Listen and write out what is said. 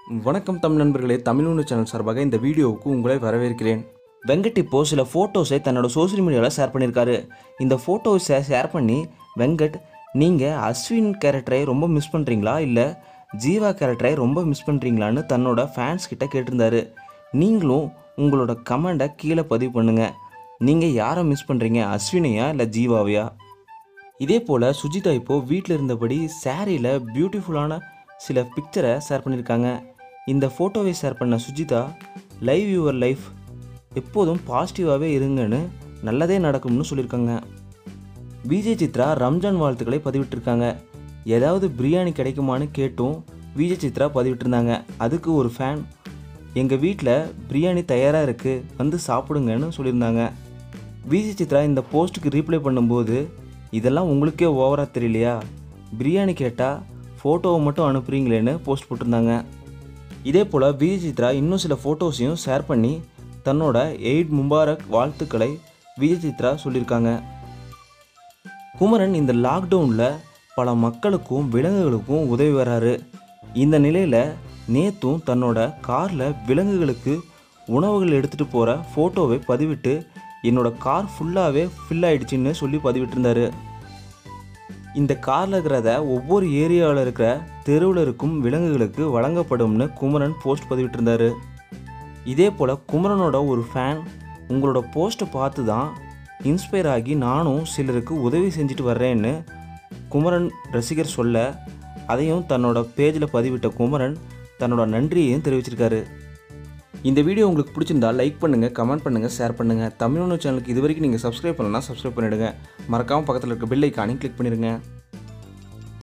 வணக்கம் தமிழ் நண்பர்களே தமிழ்னு சேனல் சார்பாக இந்த வீடியோவுக்கு உங்களை வரவேற்கிறேன் வெங்கட் இப்போ சில ஃபோட்டோஸை தன்னோட சோஷியல் மீடியாவில் ஷேர் பண்ணியிருக்காரு இந்த ஃபோட்டோஸை ஷேர் பண்ணி வெங்கட் நீங்கள் அஸ்வின் கேரக்டரை ரொம்ப மிஸ் பண்ணுறீங்களா இல்லை ஜீவா கேரக்டரை ரொம்ப மிஸ் பண்ணுறீங்களான்னு தன்னோட ஃபேன்ஸ் கிட்ட கேட்டிருந்தாரு நீங்களும் உங்களோட கமெண்ட்டை கீழே பதிவு பண்ணுங்கள் நீங்கள் யாரை மிஸ் பண்ணுறீங்க அஸ்வினையா இல்லை ஜீவாவையா இதே போல் சுஜிதா இப்போது வீட்டில் இருந்தபடி சாரியில் பியூட்டிஃபுல்லான சில பிக்சரை ஷேர் பண்ணியிருக்காங்க இந்த ஃபோட்டோவை ஷேர் பண்ண சுஜிதா லைவ் யுவர் லைஃப் எப்போதும் பாசிட்டிவாகவே இருங்கன்னு நல்லதே நடக்கும்னு சொல்லியிருக்காங்க விஜய் சித்ரா ரம்ஜான் வாழ்த்துக்களை பதிவிட்டிருக்காங்க ஏதாவது பிரியாணி கிடைக்குமான்னு கேட்டும் விஜய் சித்ரா பதிவிட்டிருந்தாங்க அதுக்கு ஒரு ஃபேன் எங்கள் வீட்டில் பிரியாணி தயாராக இருக்குது வந்து சாப்பிடுங்கன்னு சொல்லியிருந்தாங்க விஜய் சித்ரா இந்த போஸ்ட்டுக்கு ரீப்ளை பண்ணும்போது இதெல்லாம் உங்களுக்கே ஓவராக தெரியலையா பிரியாணி கேட்டால் ஃபோட்டோவை மட்டும் அனுப்புறீங்களேன்னு போஸ்ட் போட்டிருந்தாங்க இதே போல் விஜய் சித்ரா இன்னும் சில ஃபோட்டோஸையும் ஷேர் பண்ணி தன்னோட எய்ட் முபாரக் வாழ்த்துக்களை விஜய் சித்ரா சொல்லியிருக்காங்க குமரன் இந்த லாக்டவுனில் பல மக்களுக்கும் விலங்குகளுக்கும் உதவி வராரு இந்த நிலையில் நேத்தும் தன்னோட காரில் விலங்குகளுக்கு உணவுகள் எடுத்துகிட்டு போகிற ஃபோட்டோவை பதிவிட்டு என்னோட கார் ஃபுல்லாகவே ஃபில் ஆயிடுச்சுன்னு சொல்லி பதிவிட்டிருந்தாரு இந்த காரில் இருக்கிறத ஒவ்வொரு ஏரியாவில் இருக்கிற தெருவில் இருக்கும் விலங்குகளுக்கு வழங்கப்படும்னு குமரன் போஸ்ட் பதிவிட்டிருந்தாரு இதே போல் குமரனோட ஒரு ஃபேன் உங்களோட போஸ்ட்டை பார்த்து தான் இன்ஸ்பயர் ஆகி நானும் சிலருக்கு உதவி செஞ்சுட்டு வர்றேன்னு குமரன் ரசிகர் சொல்ல அதையும் தன்னோட பேஜில் பதிவிட்ட குமரன் தன்னோட நன்றியையும் தெரிவிச்சிருக்காரு இந்த வீடியோ உங்களுக்கு பிடிச்சிருந்தா லைக் பண்ணுங்கள் கமெண்ட் பண்ணுங்கள் ஷேர் பண்ணுங்கள் தமிழ் சேனலுக்கு இது வரைக்கும் நீங்கள் சப்ஸ்கிரைப் பண்ணலன்னா சப்ஸ்கிரைப் பண்ணிவிடுங்க மறக்காமல் பக்கத்தில் இருக்க பெல் ஐக்கானையும் கிளிக் பண்ணிடுங்க